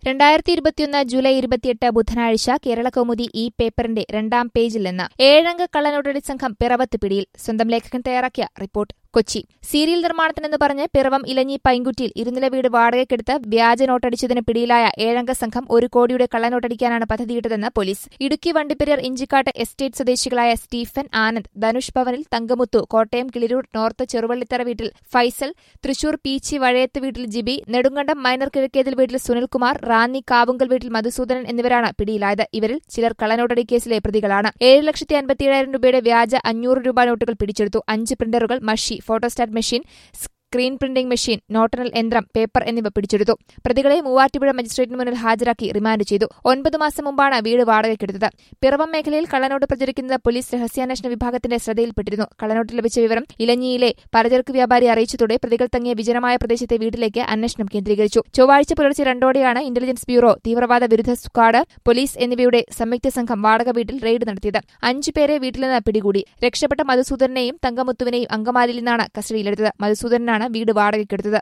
രണ്ടായിരത്തി ഇരുപത്തിയൊന്ന് ജൂലൈ ഇരുപത്തിയെട്ട് ബുധനാഴ്ച കേരള കൗമുദി ഈ പേപ്പറിന്റെ രണ്ടാം പേജിൽ നിന്ന് ഏഴംഗ കള്ളനോട്ടടി സംഘം പിറവത്ത് പിടിയിൽ സ്വന്തം ലേഖകൻ തയ്യാറാക്കിയ റിപ്പോർട്ട് കൊച്ചി സീരിയൽ നിർമ്മാണത്തിനെന്ന് പറഞ്ഞ് പിറവം ഇലഞ്ഞി പൈങ്കുറ്റിയിൽ ഇരുനില വീട് വാടകയ്ക്കെടുത്ത് വ്യാജ നോട്ടടിച്ചതിന് പിടിയിലായ ഏഴംഗ സംഘം ഒരു കോടിയുടെ കള്ളനോട്ടടിക്കാനാണ് പദ്ധതിയിട്ടതെന്ന് പോലീസ് ഇടുക്കി വണ്ടിപ്പെരിയർ ഇഞ്ചിക്കാട്ട് എസ്റ്റേറ്റ് സ്വദേശികളായ സ്റ്റീഫൻ ആനന്ദ് ധനുഷ് ഭവനിൽ തങ്കമുത്തു കോട്ടയം കിളിരൂർ നോർത്ത് ചെറുവള്ളിത്തറ വീട്ടിൽ ഫൈസൽ തൃശൂർ പീച്ചി വഴയത്ത് വീട്ടിൽ ജിബി നെടുങ്കണ്ടം മൈനർ കിഴക്കേതിൽ വീട്ടിൽ സുനിൽകുമാർ റാന്നി കാവുങ്കൽ വീട്ടിൽ മധുസൂദനൻ എന്നിവരാണ് പിടിയിലായത് ഇവരിൽ ചിലർ കള്ളനോട്ടടി കേസിലെ പ്രതികളാണ് ഏഴ് ലക്ഷത്തി അൻപത്തിയേഴായിരം രൂപയുടെ വ്യാജ അഞ്ഞൂറ് രൂപ നോട്ടുകൾ പിടിച്ചെടുത്തു അഞ്ച് പ്രിന്ററുകൾ മഷി photostat machine screen printing machine നോട്ടണൽ യന്ത്രം പേപ്പർ എന്നിവ പിടിച്ചെടുത്തു പ്രതികളെ മൂവാറ്റുപുഴ മജിസ്ട്രേറ്റിന് മുന്നിൽ ഹാജരാക്കി റിമാൻഡ് ചെയ്തു ഒൻപത് മാസം മുമ്പാണ് വീട് വാടകയ്ക്കെടുത്തത് പിറവം മേഖലയിൽ കള്ളനോട്ട് പ്രചരിക്കുന്നത് പോലീസ് രഹസ്യാന്വേഷണ വിഭാഗത്തിന്റെ ശ്രദ്ധയിൽപ്പെട്ടിരുന്നു കള്ളനോട്ട് ലഭിച്ച വിവരം ഇലഞ്ഞിയിലെ പലചരക്ക് വ്യാപാരി അറിയിച്ചതോടെ പ്രതികൾ തങ്ങിയ വിജനമായ പ്രദേശത്തെ വീട്ടിലേക്ക് അന്വേഷണം കേന്ദ്രീകരിച്ചു ചൊവ്വാഴ്ച പുലർച്ചെ രണ്ടോടെയാണ് ഇന്റലിജൻസ് ബ്യൂറോ തീവ്രവാദ വിരുദ്ധ സ്ക്വാഡ് പോലീസ് എന്നിവയുടെ സംയുക്ത സംഘം വാടക വീട്ടിൽ റെയ്ഡ് നടത്തിയത് അഞ്ചു പേരെ വീട്ടിൽ നിന്ന് പിടികൂടി രക്ഷപ്പെട്ട മധുസൂദനെയും തങ്കമുത്തുവിനെയും അങ്കമാലിയിൽ നിന്നാണ് കസ്റ്റഡിയിലെടുത്തത് മധുസൂദനാണ് വീട് വാടകയ്ക്കെടുത്തത്